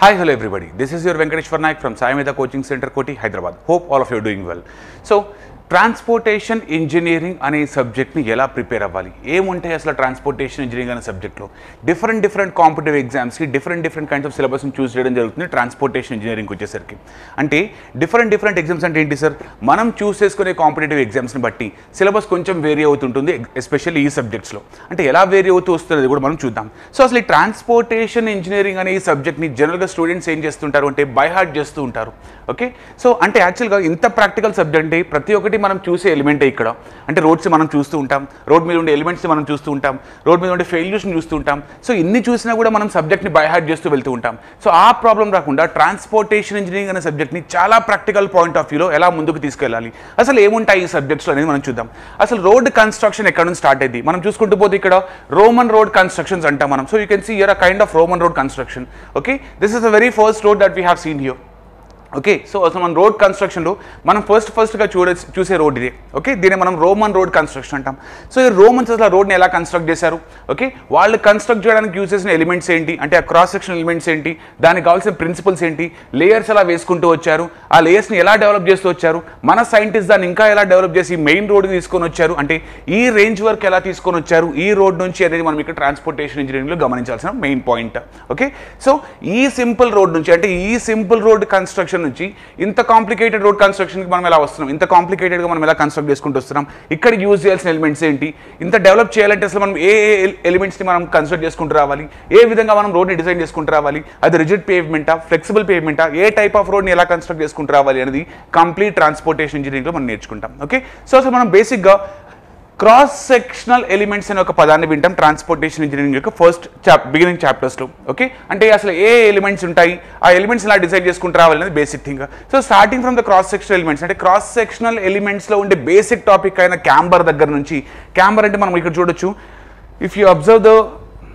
Hi, hello everybody. This is your Venkateshwar Naik from Sai Mehta Coaching Center, Koti, Hyderabad. Hope all of you are doing well. So, transportation engineering అనే సబ్జెక్ట్ని ఎలా prepare అవ్వాలి ఏముంటాయి అసలు transportation engineering అనే సబ్జెక్ట్లో different different competitive ఎగ్జామ్స్కి different different kinds of సిలబస్ని చూస్ చేయడం జరుగుతుంది ట్రాన్స్పోర్టేషన్ ఇంజనీరింగ్ వచ్చేసరికి అంటే డిఫరెంట్ డిఫరెంట్ ఎగ్జామ్స్ అంటే ఏంటి సార్ మనం చూస్ చేసుకునే కాంపిటేటివ్ ఎగ్జామ్స్ని బట్టి సిలబస్ కొంచెం వేరీ అవుతుంటుంది ఎస్పెషల్లీ ఈ సబ్జెక్ట్స్లో అంటే ఎలా వేరీ అవుతూ వస్తుంది కూడా మనం చూద్దాం సో అసలు ఈ ట్రాన్స్పోర్టేషన్ ఇంజనీరింగ్ అనే ఈ సబ్జెక్ట్ని జనరల్గా స్టూడెంట్స్ ఏం చేస్తుంటారు అంటే బై హార్ట్ చేస్తూ ఉంటారు ఓకే సో అంటే యాక్చువల్గా ఇంత ప్రాక్టికల్ సబ్జెక్ట్ అంటే ప్రతి ఒక్కటి మనం చూసే ఎలిమెంటే ఇక్కడ అంటే రోడ్స్ మనం చూస్తూ ఉంటాం రోడ్ మీద ఉండే ఎలిమెంట్స్ మనం చూస్తూ ఉంటాం రోడ్ మీద ఉండే ఫెయిల్యూర్స్ని చూస్తూ ఉంటాం సో ఇన్ని చూసినా కూడా మనం సబ్జెక్ట్ని బై హార్ట్ చేస్తూ వెళ్తూ ఉంటాం సో ఆ ప్రాబ్లం రాకుండా ట్రాన్స్పోర్టేషన్ ఇంజనీరింగ్ అనే సబ్జెక్ట్ని చాలా ప్రాక్టికల్ పాయింట్ ఆఫ్ వ్యూలో ఎలా ముందుకు తీసుకెళ్ళాలి అసలు ఏముంటాయి ఈ సబ్జెక్ట్స్ అనేది మనం చూద్దాం అసలు రోడ్ కన్స్ట్రక్షన్ ఎక్కడ నుంచి స్టార్ట్ అయింది మనం చూసుకుంటూ పోతే ఇక్కడ రోమన్ రోడ్ కన్స్ట్రక్షన్స్ అంటాం మనం so you can see here a kind of Roman road construction okay this is the very first road that we have seen here okay so అసలు మన రోడ్ కన్స్ట్రక్షన్లో మనం ఫస్ట్ ఫస్ట్గా చూడే చూసే రోడ్ ఇదే ఓకే దీన్ని మనం రోమన్ రోడ్ కన్స్ట్రక్షన్ అంటాం సో ఈ రోమన్స్ అసలు రోడ్ని ఎలా కన్స్ట్రక్ట్ చేశారు ఓకే వాళ్ళు కన్స్ట్రక్ట్ చేయడానికి యూజ్ చేసిన ఎలిమెంట్స్ ఏంటి అంటే ఆ క్రాస్ సెక్షన్ ఎలిమెంట్స్ ఏంటి దానికి కావాల్సిన ప్రిన్సిపల్స్ ఏంటి లేయర్స్ ఎలా వేసుకుంటూ వచ్చారు ఆ లేయర్స్ని ఎలా డెవలప్ చేస్తూ వచ్చారు మన సైంటిస్ట్ దాన్ని ఇంకా ఎలా డెవలప్ చేసి మెయిన్ రోడ్కి తీసుకొని వచ్చారు అంటే ఈ రేంజ్ వరకు ఎలా తీసుకొని వచ్చారు ఈ రోడ్ నుంచి అనేది మనం ఇక్కడ ట్రాన్స్పోర్టేషన్ ఇంజనీరింగ్లో గమనించాల్సిన మెయిన్ పాయింట్ ఓకే సో ఈ సింపుల్ రోడ్ నుంచి అంటే ఈ సింపుల్ రోడ్ కన్స్ట్రక్షన్ నుంచి ఇంత కాంప్లికేటెడ్ రోడ్ కన్స్ట్రక్షన్కి మనం ఎలా వస్తున్నాం ఇంత కాంప్లికేటెడ్గా మనం ఎలా కన్స్ట్రక్ట్ చేసుకుంటూ వస్తున్నాం ఇక్కడ యూజ్ చేయాల్సిన ఎలిమెంట్స్ ఏంటి ఇంత డెవలప్ చేయాలంటే అసలు మనం ఏ ఏ ఎలిమెంట్స్ని మనం కన్స్ట్రక్ట్ చేసుకుంటూ రావాలి ఏ విధంగా మనం రోడ్ని డిజైన్ చేసుకుంటూ రావాలి అది రిజిడ్ పేవ్మెంటా ఫ్లెక్సిబుల్ పేవ్మెంటా ఏ టైప్ ఆఫ్ రోడ్ని ఎలా కన్స్ట్రక్ట్ చేసుకుంటూ రావాలి అనేది కంప్లీట్ ట్రాన్స్పోర్టేషన్ ఇంజనీరింగ్లో మనం నేర్చుకుంటాం ఓకే సో అసలు మనం బేసిక్గా క్రాస్ సెక్షనల్ ఎలిమెంట్స్ అనే ఒక పదాన్ని వింటాం ట్రాన్స్పోర్టేషన్ ఇంజనీరింగ్ యొక్క ఫస్ట్ చాప్ బిగినింగ్ చాప్టర్స్లో ఓకే అంటే అసలు ఏ ఎలిమెంట్స్ ఉంటాయి ఆ ఎలిమెంట్స్ ఎలా డిసైడ్ చేసుకుంటూ రావాలి అనేది basic thing so starting from the cross sectional elements అంటే క్రాస్ సెక్షనల్ ఎలిమెంట్స్లో ఉండే బేసిక్ టాపిక్ అయిన క్యాంబర్ దగ్గర నుంచి క్యాంబర్ అంటే మనం ఇక్కడ చూడొచ్చు if you observe the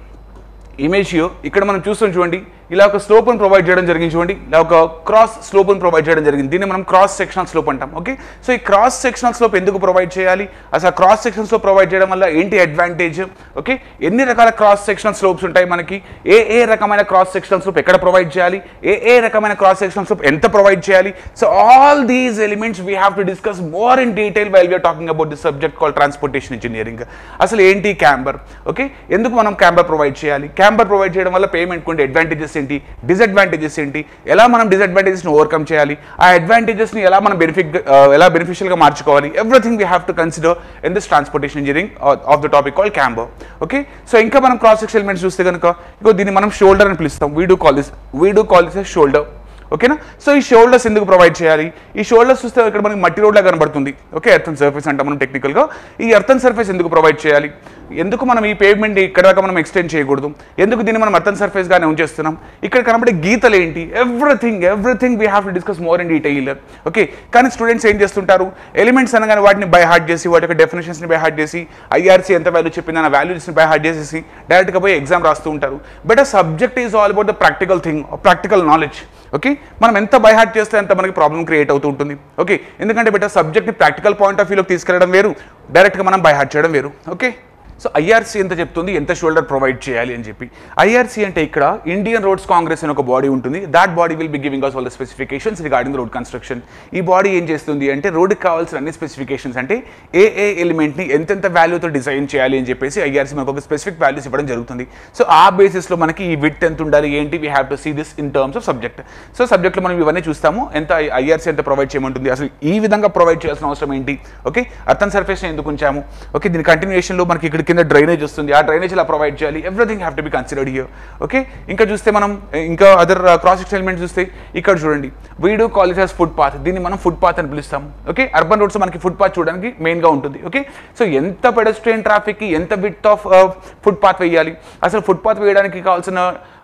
image ఇక్కడ మనం చూస్తాం చూడండి ఇలా ఒక స్లోప్ని ప్రొవైడ్ చేయడం జరిగింది చూడండి ఇలా ఒక క్రాస్ స్లోప్ని ప్రొవైడ్ చేయడం జరిగింది దీన్ని మనం క్రాస్ సెక్షనల్ స్లోప్ అంటాం ఓకే సో ఈ క్రాస్ సెక్షనల్ స్లోప్ ఎందుకు ప్రొవైడ్ చేయాలి అసలు క్రాస్ సెక్షన్ స్లోప్ ప్రొవైడ్ చేయడం వల్ల ఏంటి అడ్వాంటేజ్ ఓకే ఎన్ని రకాల క్రాస్ సెక్షనల్ స్లోప్స్ ఉంటాయి మనకి ఏ ఏ రకమైన క్రాస్ సెక్షనల్ స్లోప్ ఎక్కడ ప్రొవైడ్ చేయాలి ఏ ఏ రకమైన క్రాస్ సెక్షనల్ స్లోప్ ఎంత ప్రొవైడ్ చేయాలి so all these elements we have to discuss more in detail while we are talking about this subject call transportation engineering అసలు ఏంటి క్యాంబర్ ఓకే ఎందుకు మనం క్యాంబర్ ప్రొవైడ్ చేయాలి క్యాంబర్ ప్రొవైడ్ చేయడం వల్ల పేమెంట్ కొంటే అడ్వాంటేజెస్ ఏంటి డిసడ్వాంటేజెస్ ఏంటి ఎలా మనం డిసడ్వాంటేజెస్ని ఓవర్కమ్ చేయాలి ఆ అడ్వాంటేజెస్ని ఎలా మనం బెనిఫిట్ ఎలా బెనిఫిషియల్గా మార్చుకోవాలి everything we have to consider in this transportation engineering of the topic call camber okay so ఇంకా మనం క్రాస్ సెక్షన్ ఎలిమెంట్స్ చూస్తే కనుక ఇగో దీన్ని మనం షోల్డర్ అని పిలుస్తాం we do call this we do call this shoulder ఓకేనా సో ఈ షోల్డర్స్ ఎందుకు ప్రొవైడ్ చేయాలి ఈ షోల్డర్స్ చూస్తే ఇక్కడ మనకి మట్టి రోడ్లా కనబడుతుంది ఓకే ఎర్థన్ సర్ఫేస్ అంటాం మనం టెక్నికల్గా ఈ ఎర్థన్ సర్ఫేస్ ఎందుకు ప్రొవైడ్ చేయాలి ఎందుకు మనం ఈ పేమెంట్ ఇక్కడ దాకా మనం ఎక్స్టెండ్ చేయకూడదు ఎందుకు దీన్ని మనం ఎర్థన్ సర్ఫేస్గానే ఉంచేస్తున్నాం ఇక్కడ కనబడే గీతలు ఏంటి everything everything we have to discuss more in detail okay కానీ స్టూడెంట్స్ ఏం చేస్తుంటారు ఎలిమెంట్స్ అనగానే వాటిని బై హార్ట్ చేసి వాటి యొక్క డెఫినేషన్స్ని బై హార్ట్ చేసి ఐఆర్సీ ఎంత వాల్యూ చెప్పింది అన్న వాల్యూస్ని బై హార్ట్ చేసేసి డైరెక్ట్గా పోయి ఎగ్జామ్ రాస్తూ ఉంటారు బట్ ఆ subject is all about the practical thing practical knowledge okay మనం ఎంత బై హార్ట్ చేస్తే అంత మనకి ప్రాబ్లం క్రియేట్ అవుతూ ఉంటుంది ఓకే ఎందుకంటే బెటర్ సబ్జెక్ట్ని ప్రాక్టికల్ పాయింట్ ఆఫ్ వ్యూలోకి తీసుకెళ్ళడం వేరు డైరెక్ట్గా మనం బై హార్ట్ చేయడం వేరు ఓకే సో ఐఆర్సీ ఎంత చెప్తుంది ఎంత షోల్డర్ ప్రొవైడ్ చేయాలి అని చెప్పి ఐఆర్సీ అంటే ఇక్కడ ఇండియన్ రోడ్స్ కాంగ్రెస్ అని ఒక బాడీ ఉంటుంది that body will be giving us all the specifications regarding road construction ఈ బాడీ ఏం చేస్తుంది అంటే రోడ్కి కావాల్సిన అన్ని స్పెసిఫికేషన్స్ అంటే ఏ ఏ ఎలిమెంట్ని ఎంతెంత వాల్యూతో డిజైన్ చేయాలి అని చెప్పేసి ఐఆర్సీ మనకు ఒక స్పెసిఫిక్ వాల్యూస్ ఇవ్వడం జరుగుతుంది సో ఆ బేసిస్లో మనకి ఈ విత్ ఎంత ఉండాలి ఏంటి we have to see this in terms of subject so సబ్జెక్ట్లో మనం ఇవన్నీ చూస్తాము ఎంత ఐఆర్సీ ఎంత ప్రొవైడ్ చేయమంటుంది అసలు ఈ విధంగా ప్రొవైడ్ చేయాల్సిన అవసరం ఏంటి ఓకే అర్థం సర్ఫేస్ ఎందుకు ఉంచాము ఓకే దీని కంటిన్యూషన్లో మనకి ఇక్కడ కింద డ్రైనేజ్ వస్తుంది ఆ డ్రైనేజ్ ఎలా ప్రొవైడ్ చేయాలి everything have to be considered here okay ఇంకా చూస్తే మనం ఇంకా అదర్ క్రాస్ ఎలిమెంట్ చూస్తే ఇక్కడ చూడండి వీడు కాలేజ్ హాస్ ఫుట్ పాత్ దీన్ని మనం ఫుట్ పాత్ అని పిలుస్తాము ఓకే అర్బన్ రోడ్స్ మనకి ఫుట్ పాత్ చూడడానికి మెయిన్గా ఉంటుంది ఓకే సో ఎంత పెడస్ట్రియన్ ట్రాఫిక్కి ఎంత విత్ ఆఫ్ ఫుట్ పాత్ వేయాలి అసలు ఫుట్ పాత్ వేయడానికి కావాల్సిన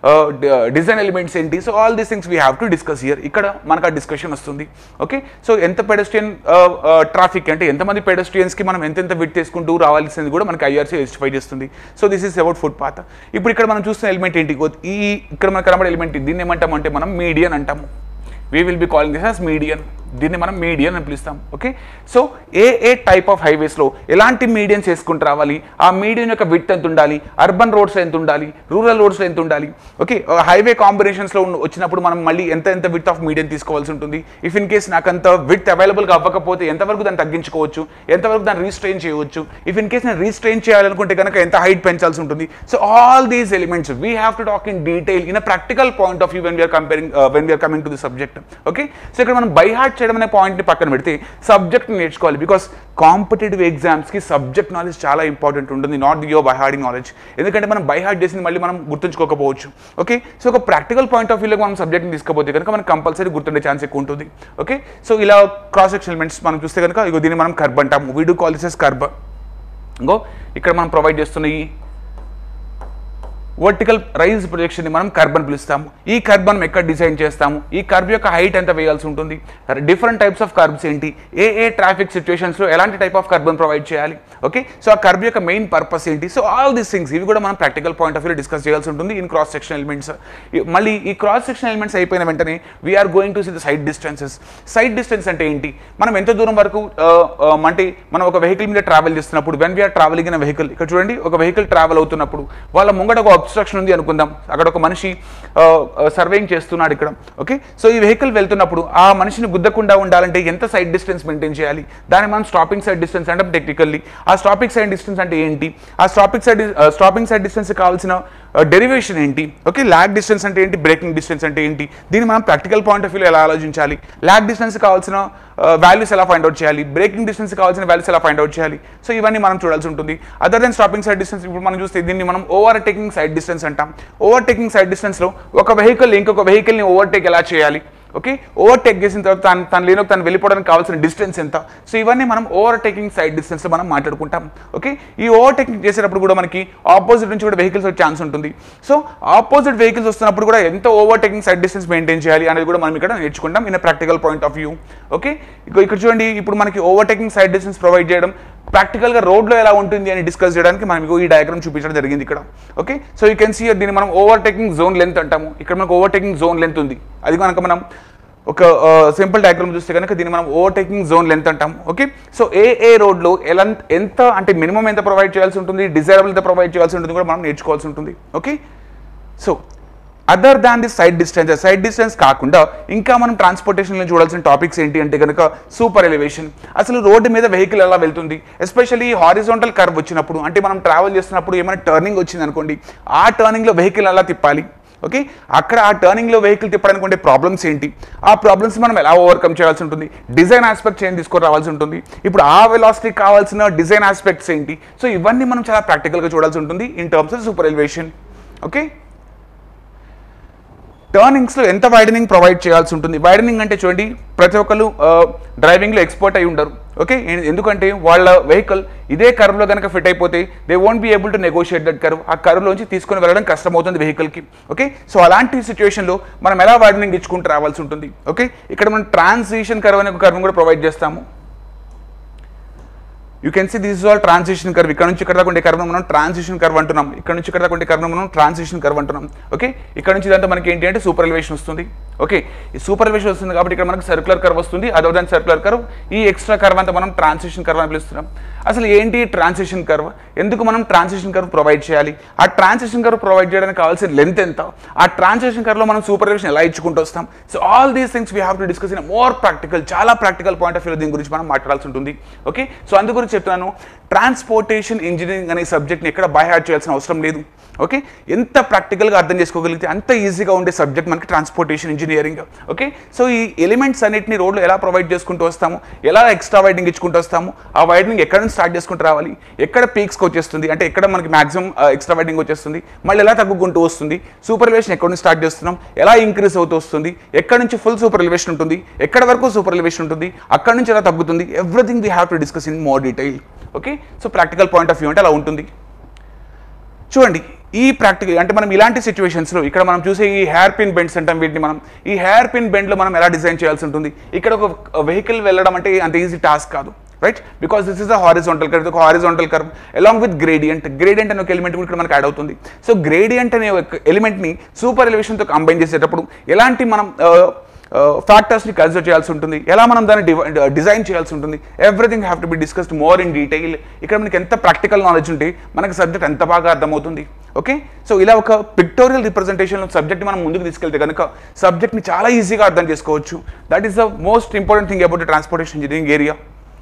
డిజైన్ ఎలిమెంట్స్ ఏంటి so all these things we have to discuss here ఇక్కడ మనకు ఆ డిస్కషన్ వస్తుంది ఓకే సో ఎంత పెడస్ట్రియన్ ట్రాఫిక్ అంటే ఎంతమంది పెడస్ట్రియన్స్కి మనం ఎంతెంత విట్ తీసుకుంటూ రావాల్సింది కూడా మనకి ఐఆర్సీ జస్టిఫై చేస్తుంది so this is about footpath ఇప్పుడు ఇక్కడ మనం చూస్తున్న ఎలిమెంట్ ఏంటి ఈ ఇక్కడ మనకు కనబడే ఎలిమెంట్ దీన్ని ఏమంటాం అంటే మనం మీడియన్ అంటాము we will be calling this as median దీన్ని మనం మీడియన్ అని పిలుస్తాం ఓకే సో ఏ ఏ టైప్ ఆఫ్ హైవేస్లో ఎలాంటి మీడియన్స్ వేసుకుంటూ రావాలి ఆ మీడియం యొక్క విత్ ఎంత ఉండాలి అర్బన్ రోడ్స్లో ఎంత ఉండాలి రూరల్ రోడ్స్లో ఎంత ఉండాలి ఓకే హైవే కాంబినేషన్స్లో వచ్చినప్పుడు మనం మళ్ళీ ఎంత ఎంత విత్ ఆఫ్ మీడియం తీసుకోవాల్సి ఉంటుంది ఇఫ్ ఇన్ కేస్ నాకు అంత విత్ అవైలబుల్గా అవ్వకపోతే ఎంతవరకు దాన్ని తగ్గించుకోవచ్చు ఎంతవరకు దాన్ని రీస్ట్రెయిన్ చేయవచ్చు ఇఫ్ ఇన్ కేస్ నేను రీస్ట్రెయిన్ చేయాలనుకుంటే కనుక ఎంత హైట్ పెంచాల్సి ఉంటుంది so all these elements we have to talk in detail in a practical point of view when we are comparing when we are coming to the subject okay so ఇక్కడ మనం by heart చేయడం అనే పాయింట్ని పక్కన పెడితే సబ్జెక్ట్ నేర్చుకోవాలి బికాస్ కాంపిటేటివ్ ఎగ్జామ్స్కి subject knowledge చాలా ఇంపార్టెంట్ ఉంటుంది not your by hearting knowledge ఎందుకంటే మనం బై హార్ట్ చేసింది మళ్ళీ మనం గుర్తుంచుకోకపోవచ్చు ఓకే సో ఒక ప్రాక్టికల్ పాయింట్ ఆఫ్ వ్యూలో మనం సబ్జెక్ట్ని తీసుకపోతే కనుక మనకు కంపల్సరీ గుర్తుండే ఛాన్స్ ఎక్కువ ఉంటుంది ఓకే సో ఇలా క్రాస్ సెక్షన్ ఎలిమెంట్స్ మనం చూస్తే కనుక ఇగో దీన్ని మనం కర్బ్ అంటాము వీ డూ కాలిసెస్ కర్బ్ ఇంకో ఇక్కడ మనం ప్రొవైడ్ చేస్తున్న ఈ వర్టికల్ రైజ్ ప్రొజెక్షన్ని మనం కర్బన్ పిలుస్తాము ఈ కర్బ్ మనం ఎక్కడ డిజైన్ చేస్తాము ఈ కర్బ్ యొక్క హైట్ ఎంత వేయాల్సి ఉంటుంది డిఫరెంట్ టైప్స్ ఆఫ్ కర్బ్స్ ఏంటి ఏ ఏ ట్రాఫిక్ సిచ్యువేషన్స్లో ఎలాంటి టైప్ ఆఫ్ కర్బన్ ప్రొవైడ్ చేయాలి ఓకే సో ఆ కర్బ్ యొక్క మెయిన్ పర్పస్ ఏంటి సో ఆల్ దీస్ థింగ్స్ ఇవి కూడా మనం practical point of view discuss చేయాల్సి ఉంటుంది ఇన్ క్రాస్ సెక్షన్ ఎలిమెంట్స్ మళ్ళీ ఈ క్రాస్ సెక్షన్ ఎలిమెంట్స్ అయిపోయిన వెంటనే we are going to see the sight distances sight distance అంటే ఏంటి మనం ఎంత దూరం వరకు ఆ, ఆ, అంటే మనం ఒక వెహికల్ మీద ట్రావెల్ చేస్తున్నప్పుడు when we are travelling in vehicle ఇక్కడ చూడండి ఒక వెహికల్ ట్రావెల్ అవుతున్నప్పుడు వాళ్ళ ముంగట ఒక అబ్స్ట్రక్షన్ ఉంది అనుకుందాం అక్కడ ఒక మనిషి సర్వేయింగ్ చేస్తున్నాడు ఇక్కడ ఓకే సో ఈ వెహికల్ వెళ్తున్నప్పుడు ఆ మనిషిని గుద్దకుండా ఉండాలంటే ఎంత సైడ్ డిస్టెన్స్ మెయింటైన్ చేయాలి దాన్ని మనం స్టాపింగ్ సైడ్ డిస్టెన్స్ అంటే టెక్నికల్లీ ఆ స్టాపింగ్ సైడ్ డిస్టెన్స్ అంటే ఏంటి ఆ stopping sight stopping sight distance కావాల్సిన డెరివేషన్ ఏంటి ఓకే ల్యాక్ డిస్టెన్స్ అంటే ఏంటి బ్రేకింగ్ డిస్టెన్స్ అంటే ఏంటి దీన్ని మనం ప్రాక్టికల్ పాయింట్ ఆఫ్ వ్యూలో ఎలా ఆలోచించాలి ల్యాక్ డిస్టెన్స్ కావాల్సిన వాల్యూస్ ఎలా ఫైండ్ అవుట్ చేయాలి బ్రేకింగ్ డిస్టెన్స్ కావాల్సిన వాల్యూస్ ఎలా ఫైండ్ అవుట్ చేయాలి సో ఇవన్నీ మనం చూడాల్సి ఉంటుంది other than stopping sight distance ఇప్పుడు మనం చూస్తే దీన్ని మనం ఓవర్ టేకింగ్ సైడ్ డిస్టెన్స్ అంటాం ఓవర్ టేకింగ్ సైడ్ డిస్టెన్స్లో ఒక వెహికల్ ఇంకొక వెహికల్ని ఓవర్టేక్ ఎలా చేయాలి ఓకే ఓవర్టేక్ చేసిన తర్వాత తను తను లేనో తను వెళ్ళిపోవడానికి కావాల్సిన డిస్టెన్స్ ఎంత సో ఇవన్నీ మనం ఓవర్టేకింగ్ సైడ్ డిస్టెన్స్లో మనం మాట్లాడుకుంటాం ఓకే ఈ ఓవర్టేకింగ్ చేసేటప్పుడు కూడా మనకి ఆపోజిట్ నుంచి కూడా వెహికల్స్ వచ్చే ఛాన్స్ ఉంటుంది సో ఆపోజిట్ వెహికల్స్ వస్తున్నప్పుడు కూడా ఎంత ఓవర్టేకింగ్ సైడ్ డిస్టెన్స్ మెయింటైన్ చేయాలి అనేది కూడా మనం ఇక్కడ నేర్చుకుంటాం in practical point of view okay ఇక ఇక్కడ చూడండి ఇప్పుడు మనకి ఓవర్టేకింగ్ సైడ్ డిస్టెన్స్ ప్రొవైడ్ చేయడం ప్రాక్టికల్గా రోడ్లో ఎలా ఉంటుంది అని డిస్కస్ చేయడానికి మనం ఇగో ఈ డయాగ్రామ్ చూపించడం జరిగింది ఇక్కడ okay so you can see దీన్ని మనం ఓవర్టేకింగ్ జోన్ లెంత్ అంటాము ఇక్కడ మనకు ఓవర్టేకింగ్ జోన్ లెంత్ ఉంది అది కనుక మనం ఒక సింపుల్ డయాగ్రామ్ చూస్తే కనుక దీన్ని మనం ఓవర్టేకింగ్ జోన్ లెంత్ అంటాం ఓకే సో ఏ ఏ రోడ్లో ఎలా ఎంత అంటే మినిమం ఎంత ప్రొవైడ్ చేయాల్సి ఉంటుంది డిజైరబుల్ ఎంత ప్రొవైడ్ చేయాల్సి ఉంటుంది కూడా మనం నేర్చుకోవాల్సి ఉంటుంది okay so other than the sight distance sight distance కాకుండా ఇంకా మనం ట్రాన్స్పోర్టేషన్లో చూడాల్సిన టాపిక్స్ ఏంటి అంటే కనుక సూపర్ ఎలివేషన్ అసలు రోడ్డు మీద వెహికల్ ఎలా వెళ్తుంది ఎస్పెషల్లీ హారిజోంటల్ కర్వ్ వచ్చినప్పుడు అంటే మనం ట్రావెల్ చేస్తున్నప్పుడు ఏమైనా టర్నింగ్ వచ్చింది అనుకోండి ఆ టర్నింగ్లో వెహికల్ ఎలా తిప్పాలి ఓకే అక్కడ ఆ టర్నింగ్లో వెహికల్ తిప్పడానికి ఉండే ప్రాబ్లమ్స్ ఏంటి ఆ ప్రాబ్లమ్స్ మనం ఎలా ఓవర్కమ్ చేయాల్సి ఉంటుంది డిజైన్ ఆస్పెక్ట్స్ ఏం తీసుకొని రావాల్సి ఉంటుంది ఇప్పుడు ఆ వెలాసిటీ కావాల్సిన డిజైన్ ఆస్పెక్ట్స్ ఏంటి సో ఇవన్నీ మనం చాలా ప్రాక్టికల్గా చూడాల్సి ఉంటుంది in terms of super elevation okay టర్నింగ్స్లో ఎంత వైడనింగ్ ప్రొవైడ్ చేయాల్సి ఉంటుంది వైడనింగ్ అంటే చూడండి ప్రతి ఒక్కరు డ్రైవింగ్లో ఎక్స్పర్ట్ అయి ఉండరు ఓకే ఎందుకంటే వాళ్ళ వెహికల్ ఇదే కర్వ్లో కనుక ఫిట్ అయిపోతే they won't be able to negotiate that curve ఆ కర్వ్లోంచి తీసుకొని వెళ్ళడం కష్టమవుతుంది వెహికల్కి ఓకే సో అలాంటి సిచ్యువేషన్లో మనం ఎలా వైడనింగ్ ఇచ్చుకుంటూ రావాల్సి ఉంటుంది ఓకే ఇక్కడ మనం ట్రాన్సిషన్ కర్వ్ అనే ఒక కర్వ్ కూడా ప్రొవైడ్ చేస్తాము you can see this is all transition curve ఇక్కడ నుంచి ఇక్కడ దాకా ఉండే కర్వ్ మనం ట్రాన్సిషన్ కర్వ్ అంటున్నాం ఇక్కడ నుంచి ఇక్కడ దాకా ఉండే కర్వ్ మనం ట్రాన్సిషన్ కర్వ్ అంటున్నాం ఓకే ఇక్కడ నుంచి ఇదంతా మనకి ఏంటి అంటే సూపర్ ఎలివేషన్ వస్తుంది ఓకే ఈ సూపర్ ఎలివేషన్ వస్తుంది కాబట్టి ఇక్కడ మనకి సర్క్యులర్ కర్వ్ వస్తుంది అదర్ దాన్ సర్క్యులర్ కర్వ్ ఈ ఎక్స్ట్రా కర్వ్ అంతా మనం ట్రాన్సిషన్ కర్వ్ అని పిలుస్తున్నాం అసలు ఏంటి ట్రాన్సిషన్ కర్వ్ ఎందుకు మనం ట్రాన్సిషన్ కర్వ్ ప్రొవైడ్ చేయాలి ఆ ట్రాన్సిషన్ కర్వ్ ప్రొవైడ్ చేయడానికి కావాల్సిన లెంత్ ఎంత ఆ ట్రాన్సిషన్ కర్వ్లో మనం సూపర్ ఎలివేషన్ ఎలా ఇచ్చుకుంటూ వస్తాం so all these things we have to discuss in more practical చాలా ప్రాక్టికల్ పాయింట్ ఆఫ్ వ్యూ దీని గురించి మనం మాట్లాడాల్సి ఉంటుంది ఓకే సో అందు గురించి చెప్తున్నాను ట్రాన్స్పోర్టేషన్ ఇంజనీరింగ్ అనే సబ్జెక్ట్ని ఎక్కడ బై హ్యాడ్ చేయాల్సిన అవసరం లేదు ఓకే ఎంత ప్రాక్టికల్గా అర్థం చేసుకోగలిగితే అంత ఈజీగా ఉండే సబ్జెక్ట్ మనకి ట్రాన్స్పోర్టేషన్ ఇంజనీరింగ్ ఓకే సో ఈ ఎలిమెంట్స్ అన్నిటిని రోడ్లో ఎలా ప్రొవైడ్ చేసుకుంటూ వస్తాము ఎలా ఎక్స్ట్రా వైడింగ్ ఇచ్చుకుంటూ వస్తాము ఆ వైడింగ్ ఎక్కడ నుంచి స్టార్ట్ చేసుకుంటూ రావాలి ఎక్కడ పీక్స్కి వచ్చేస్తుంది అంటే ఎక్కడ మనకి మాక్సిమం ఎక్స్ట్రా వైడింగ్ వచ్చేస్తుంది మళ్ళీ ఎలా తగ్గుకుంటూ వస్తుంది సూపర్ ఎలివేషన్ ఎక్కడ నుంచి స్టార్ట్ చేస్తున్నాం ఎలా ఇంక్రీజ్ అవుతూ వస్తుంది ఎక్కడ నుంచి ఫుల్ సూపర్ ఎలివేషన్ ఉంటుంది ఎక్కడ వరకు సూపర్ ఎలివేషన్ ఉంటుంది అక్కడ నుంచి ఎలా తగ్గుతుంది everything we have to discuss in more detail okay so practical point of view అంటే అలా ఉంటుంది చూడండి ఈ ప్రాక్టికల్ అంటే మనం ఇలాంటి సిచ్యువేషన్స్లో ఇక్కడ మనం చూసే ఈ హెయిర్ పిన్ బెండ్స్ అంటాం వీటిని మనం ఈ హెయిర్ పిన్ బెండ్లో మనం ఎలా డిజైన్ చేయాల్సి ఉంటుంది ఇక్కడ ఒక వెహికల్ వెళ్ళడం అంటే అంత ఈజీ టాస్క్ కాదు right because this is a horizontal curve ఒక horizontal curve along with gradient gradient అనే ఒక ఎలిమెంట్ కూడా ఇక్కడ మనకు యాడ్ అవుతుంది సో గ్రేడియంట్ అనే ఒక ఎలిమెంట్ని సూపర్ ఎలివేషన్తో కంబైన్ చేసేటప్పుడు ఎలాంటి మనం ఫ్యాక్టర్స్ని కన్సిడర్ చేయాల్సి ఉంటుంది ఎలా మనం దాన్ని డిజైన్ చేయాల్సి ఉంటుంది everything have to be discussed more in detail ఇక్కడ మనకి ఎంత ప్రాక్టికల్ నాలెడ్జ్ ఉంటే మనకి సబ్జెక్ట్ ఎంత బాగా అర్థమవుతుంది ఓకే సో ఇలా ఒక పిక్టోరియల్ రిప్రజెంటేషన్ సబ్జెక్ట్ మనం ముందుకు తీసుకెళ్తే కనుక సబ్జెక్ట్ని చాలా ఈజీగా అర్థం చేసుకోవచ్చు that is the most important thing about transportation engineering area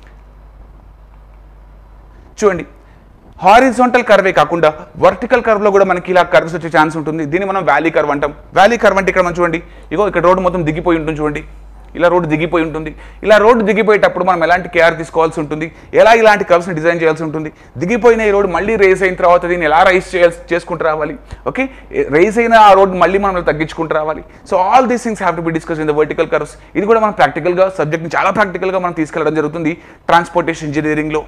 చూడండి హారిజాంటల్ కర్వే కాకుండా వర్టికల్ కర్వ్లో కూడా మనకి ఇలా కర్వ్స్ వచ్చే ఛాన్స్ ఉంటుంది దీన్ని మనం వ్యాలీ కర్వ్ అంటాం వ్యాలీ కర్వ్ అంటే ఇక్కడ మనం చూడండి ఇగో ఇక్కడ రోడ్డు మొత్తం దిగిపోయి ఉంటుంది చూడండి ఇలా రోడ్డు దిగిపోయి ఉంటుంది ఇలా రోడ్డు దిగిపోయేటప్పుడు మనం ఎలాంటి కేర్ తీసుకోవాల్సి ఉంటుంది ఎలా ఇలాంటి కర్వ్స్ని డిజైన్ చేయాల్సి ఉంటుంది దిగిపోయిన ఈ రోడ్డు మళ్ళీ రేస్ అయిన తర్వాత దీన్ని ఎలా రైస్ చేయాల్సి చేసుకుంటూ రావాలి ఓకే రైస్ అయిన ఆ రోడ్డు మళ్ళీ మనం తగ్గించుకుంటూ రావాలి so all these things have to be discuss in the vertical curves ఇది కూడా మనం ప్రాక్టికల్గా సబ్జెక్ట్ని చాలా ప్రాక్టికల్గా మనం తీసుకెళ్ళడం జరుగుతుంది ట్రాన్స్పోర్టేషన్ ఇంజనీరింగ్లో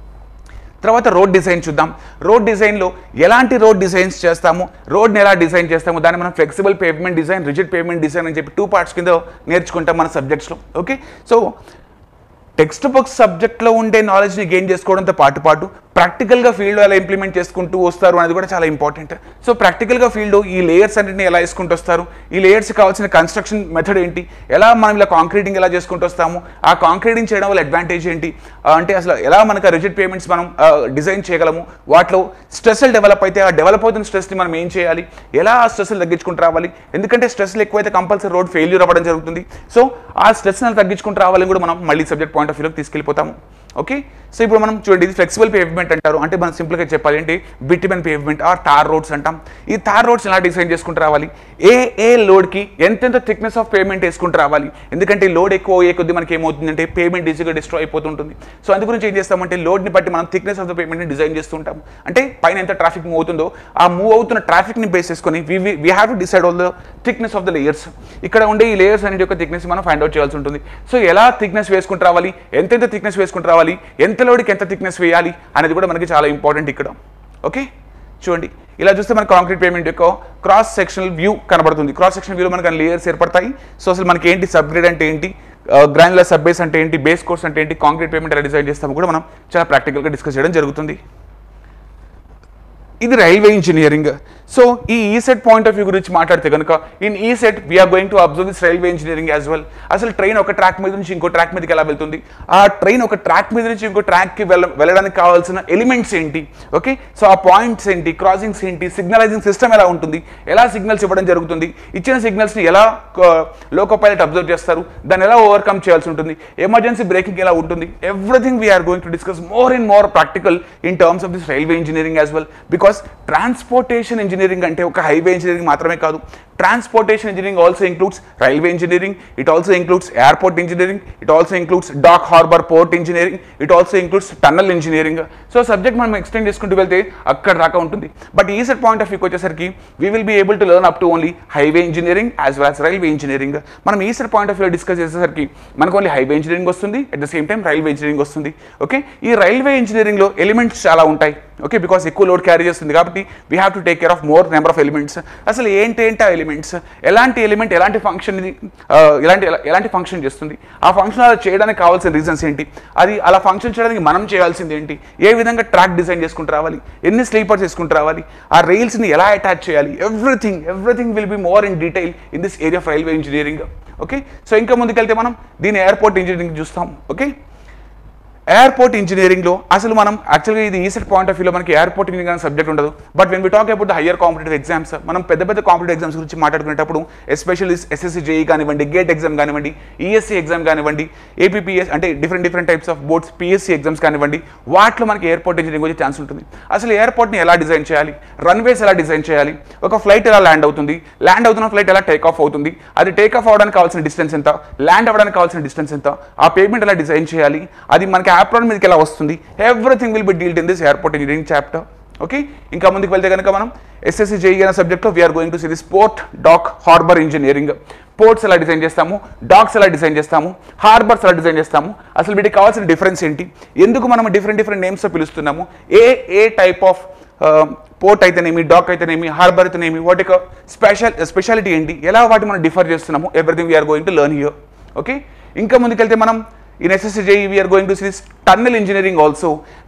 తర్వాత రోడ్ డిజైన్ చూద్దాం రోడ్ డిజైన్లో ఎలాంటి రోడ్ డిజైన్స్ చేస్తాము రోడ్ని ఎలా డిజైన్ చేస్తాము దాన్ని మనం flexible pavement design rigid pavement design అని చెప్పి టూ పార్ట్స్ కింద నేర్చుకుంటాం మన సబ్జెక్ట్స్లో ఓకే సో టెక్స్ట్ బుక్ సబ్జెక్ట్లో ఉండే నాలెడ్జ్ని గెయిన్ చేసుకోవడంతో పాటు పాటు ప్రాక్టికల్గా ఫీల్డ్ ఎలా ఇంప్లిమెంట్ చేసుకుంటూ వస్తారు అనేది కూడా చాలా ఇంపార్టెంట్ సో ప్రాక్టికల్గా ఫీల్డ్ ఈ లేయర్స్ అన్నింటిని ఎలా వేసుకుంటూ వస్తారు ఈ లేయర్స్ కావాల్సిన కన్స్ట్రక్షన్ మెథడ్ ఏంటి ఎలా మనం ఇలా కాంక్రీటింగ్ ఎలా చేసుకుంటూ వస్తాము ఆ కాంక్రీటింగ్ చేయడం వల్ల అడ్వాంటేజ్ ఏంటి ఆ, అంటే అసలు ఎలా మనకు రిజిడ్ పేమెంట్స్ మనం డిజైన్ చేయగలము వాటిలో స్ట్రెస్లు డెవలప్ అయితే ఆ డెవలప్ అవుతున్న స్ట్రెస్ని మనం ఏం చేయాలి ఎలా ఆ స్ట్రెస్లు తగ్గించుకుంటూ రావాలి ఎందుకంటే స్ట్రెస్లు ఎక్కువైతే కంపల్సరీ రోడ్ ఫెయిల్యూర్ అవ్వడం జరుగుతుంది సో ఆ స్ట్రెస్ని తగ్గించుకుంటూ రావాలని కూడా మనం మళ్ళీ సబ్జెక్ట్ పాయింట్ ఆఫ్ వ్యూలోకి తీసుకెళ్ళిపోతాము ఓకే సో ఇప్పుడు మనం చూడండి ఇది ఫ్లెక్సిబుల్ పేవ్మెంట్ అంటారు అంటే మనం సింపుల్గా చెప్పాలి ఏంటి bitumen pavement or tar roads అంటాం ఈ టార్ రోడ్స్ ఎలా డిజైన్ చేసుకుంటూ రావాలి ఏ ఏ లోడ్కి ఎంతెంత థిక్నెస్ ఆఫ్ పేమెంట్ వేసుకుంటూ రావాలి ఎందుకంటే లోడ్ ఎక్కువ అయ్యే కొద్ది మనకి ఏమవుతుందంటే పేమెంట్ ఈజీగా డిస్ట్రాయ్ అయిపోతుంటుంది సో అందు గురించి ఏం చేస్తామంటే లోడ్ని బట్టి మనం థిక్నెస్ ఆఫ్ ద పేమెంట్ని డిజైన్ చేస్తుంటాం అంటే పైన ఎంత ట్రాఫిక్ మూవ్ అవుతుందో ఆ మూవ్ అవుతున్న ట్రాఫిక్ని బేస్ చేసుకొని we we have to decide all the thickness of the layers ఇక్కడ ఉండే ఈ లేయర్స్ అనేది యొక్క థిక్నెస్ మనం ఫైండ్ అవుట్ చేయాల్సి ఉంటుంది సో ఎలా థిక్నెస్ వేసుకుంటూ రావాలి ఎంతెంత థిక్నెస్ వేసుకుంటూ రావాలి ఎంత లోడ్కి ఎంత థిక్నెస్ వేయాలి అనేది కూడా మనకి చాలా ఇంపార్టెంట్ ఇక్కడ ఓకే చూడండి ఇలా చూస్తే మనకి కాంక్రీట్ పేమెంట్ యొక్క క్రాస్ సెక్షనల్ వ్యూ కనబడుతుంది క్రాస్ సెక్షనల్ వ్యూలో మనకి లేయర్స్ ఏర్పడతాయి సో అసలు మనకి ఏంటి సబ్గ్రేడ్ అంటే ఏంటి గ్రాన్యులర్ సబ్ బేస్ అంటే ఏంటి బేస్ కోర్స్ అంటే ఏంటి కాంక్రీట్ పేమెంట్ ఎలా డిజైన్ చేస్తాము కూడా మనం చాలా ప్రాక్టికల్గా డిస్కస్ చేయడం జరుగుతుంది ఇది రైల్వే ఇంజనీరింగ్ సో ఈ ఈ సెట్ పాయింట్ ఆఫ్ వ్యూ గురించి మాట్లాడితే కనుక in ECET we're going to observe this railway engineering as well అసలు ట్రైన్ ఒక ట్రాక్ మీద నుంచి ఇంకో ట్రాక్ మీదకి ఎలా వెళ్తుంది ఆ ట్రైన్ ఒక ట్రాక్ మీద నుంచి ఇంకో ట్రాక్కి వెళ్ళ వెళ్ళడానికి కావాల్సిన ఎలిమెంట్స్ ఏంటి ఓకే సో ఆ పాయింట్స్ ఏంటి క్రాసింగ్స్ ఏంటి సిగ్నలైజింగ్ సిస్టమ్ ఎలా ఉంటుంది ఎలా సిగ్నల్స్ ఇవ్వడం జరుగుతుంది ఇచ్చిన సిగ్నల్స్ని ఎలా లోకో పైలట్ అబ్జర్వ్ చేస్తారు దాన్ని ఎలా ఓవర్కమ్ చేయాల్సి ఉంటుంది ఎమర్జెన్సీ బ్రేకింగ్ ఎలా ఉంటుంది everything we're going to discuss more and more practical in terms of this railway engineering as well because transportation engineering అంటే ఒక హైవే ఇంజనీరింగ్ మాత్రమే కాదు transportation engineering also includes railway engineering it also includes airport engineering it also includes dock harbour port engineering it also includes tunnel engineering so subject మనం extend చేసుకుంటూ వెళ్తే అక్కడ దాకా ఉంటుంది బట్ ఈ సెట్ పాయింట్ ఆఫ్ వ్యూకి వచ్చేసరికి we will be able to learn up to only highway engineering as well as railway engineering మనం ECET point of view discuss చేసేసరికి మనకు ఓన్లీ హైవే ఇంజనీరింగ్ వస్తుంది at the same time railway engineering వస్తుంది okay ఈ railway ఇంజనీరింగ్లో elements చాలా ఉంటాయి okay because ఎక్కువ లోడ్ క్యారీ చేస్తుంది కాబట్టి we have to take care of more number of elements అసలు ఏంటి ఏంటి ఆ ఎలిమెంట్స్ ఎలాంటి ఎలిమెంట్ ఎలాంటి ఫంక్షన్ ఇది ఆ, ఎలాంటి ఎలా- ఎలాంటి ఫంక్షన్ చేస్తుంది ఆ ఫంక్షన్ అలా చేయడానికి కావాల్సిన రీజన్స్ ఏంటి అది అలా ఫంక్షన్ చేయడానికి మనం చేయాల్సింది ఏంటి ఏ విధంగా ట్రాక్ డిజైన్ చేసుకుంటూ రావాలి ఎన్ని స్లీపర్స్ చేసుకుంటూ రావాలి ఆ రైల్స్ని ఎలా అటాచ్ చేయాలి everything everything will be more in detail in this area of railway engineering okay so ఇంకా ముందుకెళ్తే మనం దీని ఎయిర్పోర్ట్ ఇంజనీరింగ్ చూస్తాం ఓకే ఎయిర్పోర్ట్ ఇంజనీరింగ్లో అసలు మనం యాక్చువల్గా ఇది ఈసెట్ పాయింట్ ఆఫ్ వ్యూలో మనకి ఎయిర్పోర్ట్ ఇంజనీరింగ్ అనే సబ్జెక్ట్ ఉండదు but when we talk about the higher competitive exams మనం పెద్ద పెద్ద కాంపిటేటివ్ ఎగ్జామ్స్ గురించి మాట్లాడుకునేటప్పుడు ఎస్పెషల్లీ ఎస్ఎస్సి జేఈ కానివ్వండి గేట్ ఎగ్జామ్ కానివ్వండి ఈఎస్సీ ఎగ్జామ్ కానివ్వండి ఏపీపీఎస్ అంటే different different types of boards PSC exams కానివ్వండి వాటిలో మనకి ఎయిర్పోర్ట్ ఇంజనీరింగ్ వచ్చే ఛాన్స్ ఉంటుంది అసలు ఎయిర్పోర్ట్ని ఎలా డిజైన్ చేయాలి రన్వేస్ ఎలా డిజైన్ చేయాలి ఒక ఫ్లైట్ ఎలా ల్యాండ్ అవుతుంది ల్యాండ్ అవుతున్న ఫ్లైట్ ఎలా టేక్ ఆఫ్ అవుతుంది అది టేక్ ఆఫ్ అవడానికి కావాల్సిన డిస్టెన్స్ ఎంత ల్యాండ్ అవ్వడానికి కావాల్సిన డిస్టెన్స్ ఎంత ఆ పేమెంట్ ఎలా డిజైన్ చేయాలి అది మనకి యాప్రాన్ మీదకి ఎలా వస్తుంది everything will be dealt in this airport engineering chapter okay ఇంకా ముందుకు వెళ్తే కనుక మనం ఎస్ఎస్సి జేఈ అనే సబ్జెక్ట్లో we're going to see this port dock harbour engineering ports ఎలా డిజైన్ చేస్తాము డాక్స్ ఎలా డిజైన్ చేస్తాము హార్బర్స్ ఎలా డిజైన్ చేస్తాము అసలు వీటికి కావాల్సిన డిఫరెన్స్ ఏంటి ఎందుకు మనం డిఫరెంట్ డిఫరెంట్ నేమ్స్తో పిలుస్తున్నాము ఏ ఏ టైప్ ఆఫ్ పోర్ట్ అయితేనేమి డాక్ అయితేనేమి హార్బర్ అయితేనేమి వాటి యొక్క స్పెషల్ స్పెషాలిటీ ఏంటి ఎలా వాటి మనం డిఫర్ చేస్తున్నాము everything we're going to learn here okay ఇంకా ముందుకెళ్తే మనం in SSC JE we're going to see tunnel engineering also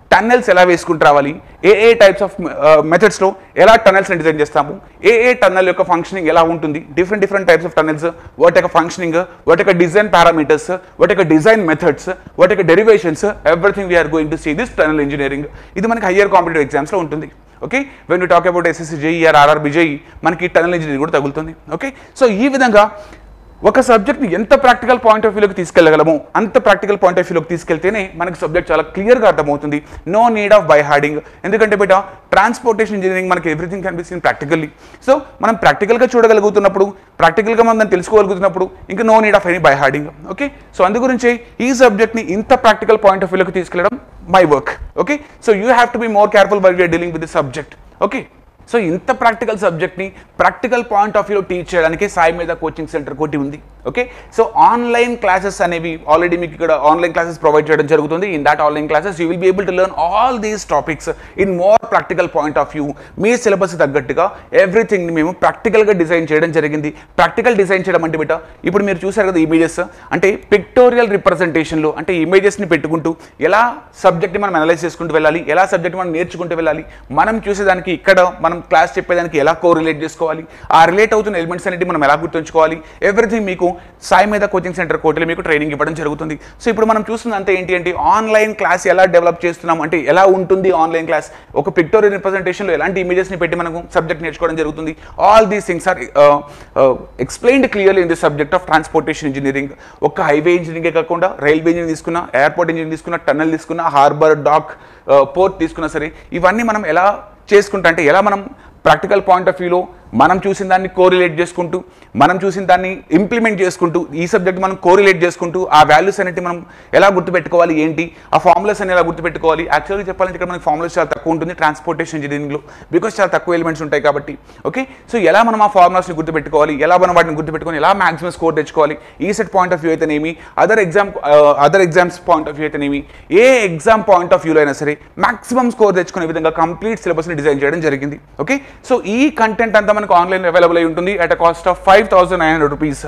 tunnels ఎలా వేసుకుంటూ రావాలి ఏ ఏ టైప్స్ ఆఫ్ మెథడ్స్లో ఎలా టన్నెల్స్ని డిజైన్ చేస్తాము ఏ ఏ టన్నెల్ యొక్క ఫంక్షనింగ్ ఎలా ఉంటుంది different different types of tunnels వాటి యొక్క ఫంక్షనింగ్ వాటి యొక్క డిజైన్ పారామీటర్స్ వాటి యొక్క డిజైన్ మెథడ్స్ వాటి యొక్క derivations everything we're going to see this tunnel engineering ఇది మనకి హయ్యర్ కాంపిటేటివ్ ఎగ్జామ్స్లో ఉంటుంది okay when you talk about SSC JE or RRB JE మనకి టన్నెల్ ఇంజనీరింగ్ కూడా తగులుతుంది ఓకే సో ఈ విధంగా ఒక సబ్జెక్ట్ని ఎంత ప్రాక్టికల్ పాయింట్ ఆఫ్ వ్యూలోకి తీసుకెళ్ళగలము అంత ప్రాక్టికల్ పాయింట్ ఆఫ్ వ్యూలోకి తీసుకెళ్తేనే మనకి సబ్జెక్ట్ చాలా క్లియర్గా అర్థమవుతుంది no need of by hearting ఎందుకంటే బేట ట్రాన్స్పోర్టేషన్ ఇంజనీరింగ్ మనకి ఎవ్రీథింగ్ కనిపిస్తుంది ప్రాక్టికల్లీ సో మనం ప్రాక్టికల్గా చూడగలుగుతున్నప్పుడు ప్రాక్టికల్గా మనం దాన్ని తెలుసుకోగలుగుతున్నప్పుడు ఇంకా no need of any by hearting okay so అందు గురించి ఈ సబ్జెక్ట్ని ఇంత ప్రాక్టికల్ పాయింట్ ఆఫ్ వ్యూలోకి తీసుకెళ్ళడం my work okay so you have to be more careful by we're dealing with the subject okay so ఇంత ప్రాక్టికల్ సబ్జెక్ట్ని ప్రాక్టికల్ పాయింట్ ఆఫ్ వ్యూలో టీచ్ చేయడానికి సాయి మీద కోచింగ్ సెంటర్ కోటి ఉంది ఓకే సో ఆన్లైన్ క్లాసెస్ అనేవి already మీకు ఇక్కడ ఆన్లైన్ క్లాసెస్ ప్రొవైడ్ చేయడం జరుగుతుంది in that online classes you will be able to learn all these topics in more practical point of view me syllabus తగ్గట్టుగా ఎవ్రీథింగ్ని మేము ప్రాక్టికల్గా డిజైన్ చేయడం జరిగింది ప్రాక్టికల్ డిజైన్ చేయడం అంటే బిట ఇప్పుడు మీరు చూసారు కదా ఇమేజెస్ అంటే పిక్టోరియల్ రిప్రజెంటేషన్లో అంటే ఇమేజెస్ని పెట్టుకుంటూ ఎలా సబ్జెక్ట్ని మనం అనలైజ్ చేసుకుంటూ వెళ్ళాలి ఎలా సబ్జెక్ట్ మనం నేర్చుకుంటూ వెళ్ళాలి మనం చూసేదానికి ఇక్కడ మనం క్లాస్ చెప్పేదానికి ఎలా కోరిలేట్ చేసుకోవాలి ఆ రిలేట్ అవుతున్న ఎలిమెంట్స్ అనేవి మనం ఎలా గుర్తుంచుకోవాలి ఎవ్రీథింగ్ మీకు సాయి మీద కోచింగ్ సెంటర్ కోటిలో మీకు ట్రైనింగ్ ఇవ్వడం జరుగుతుంది సో ఇప్పుడు మనం చూస్తుంది అంతా ఏంటి అంటే ఆన్లైన్ క్లాస్ ఎలా డెవలప్ చేస్తున్నాం అంటే ఎలా ఉంటుంది ఆన్లైన్ క్లాస్ ఒక పిక్టోరియల్ రిప్రజెంటేషన్లో ఎలాంటి ఇమేజెస్ని పెట్టి మనకు సబ్జెక్ట్ నేర్చుకోవడం జరుగుతుంది all these things are explained clearly in the subject of transportation engineering ఒక హైవే ఇంజనీరింగే కాకుండా రైల్వే ఇంజనీరింగ్ తీసుకున్న ఎయిర్పోర్ట్ ఇంజనీరింగ్ తీసుకున్న టన్నల్ తీసుకున్న హార్బర్ డాక్ పోర్ట్ తీసుకున్నా సరే ఇవన్నీ మనం ఎలా చేసుకుంటా అంటే ఎలా మనం ప్రాక్టికల్ పాయింట్ ఆఫ్ వ్యూలో మనం చూసిన దాన్ని కోరిలేట్ చేసుకుంటూ మనం చూసిన దాన్ని ఇంప్లిమెంట్ చేసుకుంటూ ఈ సబ్జెక్ట్ మనం కోరిలేట్ చేసుకుంటూ ఆ వాల్యూస్ అనేవి మనం ఎలా గుర్తుపెట్టుకోవాలి ఏంటి ఆ ఫార్ములాస్ అని ఎలా గుర్తుపెట్టుకోవాలి యాక్చువల్గా చెప్పాలంటే ఇక్కడ మనకి ఫార్ములాస్ చాలా తక్కువ ఉంటుంది ట్రాన్స్పోర్టేషన్ ఇంజనీరింగ్లో బికాస్ చాలా తక్కువ ఎలిమెంట్స్ ఉంటాయి కాబట్టి ఓకే సో ఎలా మనం ఆ ఫార్ములాస్ని గుర్తుపెట్టుకోవాలి ఎలా మనం వాటిని గుర్తుపెట్టుకొని ఎలా మాక్సిమం స్కోర్ తెచ్చుకోవాలి ECET point of view అయితేనేమి other exam other exams point of view అయితేనేమి ఏ ఎగ్జామ్ పాయింట్ ఆఫ్ వ్యూలో అయినా సరే మాక్సిమం స్కోర్ తెచ్చుకునే విధంగా కంప్లీట్ సిలబస్ని డిజైన్ చేయడం జరిగింది ఓకే సో ఈ కంటెంట్ అంతా మనకు ఆన్లైన్ అవైలబుల్ అయి ఉంటుంది at a cost of five thousand nine hundred rupees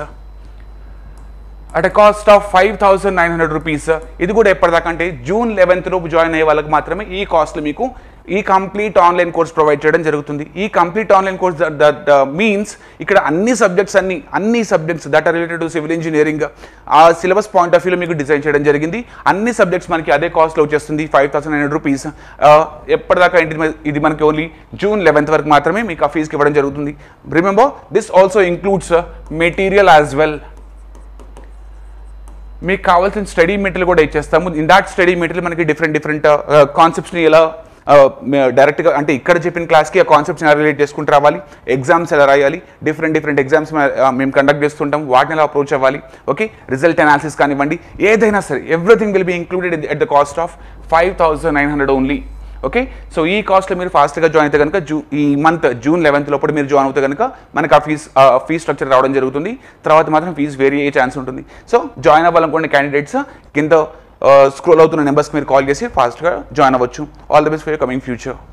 at a cost of five thousand nine hundred rupees ఇది కూడా ఎప్పటిదాకా అంటే జూన్ లెవెన్త్ లోపు జాయిన్ అయ్యే వాళ్ళకి మాత్రమే ఈ కాస్ట్లు మీకు ఈ కంప్లీట్ ఆన్లైన్ కోర్స్ ప్రొవైడ్ చేయడం జరుగుతుంది ఈ complete online course that means ఇక్కడ అన్ని సబ్జెక్ట్స్ అన్ని అన్ని subjects that are related to civil engineering ఆ సిలబస్ పాయింట్ ఆఫ్ వ్యూలో మీకు డిజైన్ చేయడం జరిగింది అన్ని సబ్జెక్ట్స్ మనకి అదే కాస్ట్లో వచ్చేస్తుంది five thousand nine hundred rupees ఎప్పటిదాకా ఏంటి ఇది మనకి ఓన్లీ జూన్ లెవెన్త్ వరకు మాత్రమే మీకు ఆ ఫీజుకి ఇవ్వడం జరుగుతుంది remember this also includes material as well మీకు కావాల్సిన స్టడీ మెటీరియల్ కూడా ఇచ్చేస్తాము ఇన్ దాట్ స్టడీ మెటీరియల్ మనకి డిఫరెంట్ డిఫరెంట్ కాన్సెప్ట్స్ని ఎలా డైరెక్ట్గా అంటే ఇక్కడ చెప్పిన క్లాస్కి ఆ కాన్సెప్ట్స్ ఎలా రిలేట్ చేసుకుంటూ రావాలి ఎగ్జామ్స్ ఎలా రాయాలి డిఫరెంట్ డిఫరెంట్ ఎగ్జామ్స్ మేము కండక్ట్ చేస్తుంటాం వాటిని ఎలా అప్రోచ్ అవ్వాలి ఓకే రిజల్ట్ అనాలిసిస్ కానివ్వండి ఏదైనా సరే everything will be included at the cost of five thousand nine hundred only okay so ఈ కాస్ట్లో మీరు ఫాస్ట్గా జాయిన్ అయితే కనుక జూ ఈ మంత్ జూన్ లెవెన్త్ లోపల మీరు జాయిన్ అవుతే కనుక మనకు ఆ ఫీజ్ ఫీజ్ స్ట్రక్చర్ రావడం జరుగుతుంది తర్వాత మాత్రం ఫీజు వేరీ అయ్యే ఛాన్స్ ఉంటుంది సో జాయిన్ అవ్వాలనుకునే క్యాండిడేట్స్ కింద స్క్రోల్ అవుతున్న నెంబర్స్కి మీరు కాల్ చేసి ఫాస్ట్గా జాయిన్ అవ్వచ్చు all the best for your coming future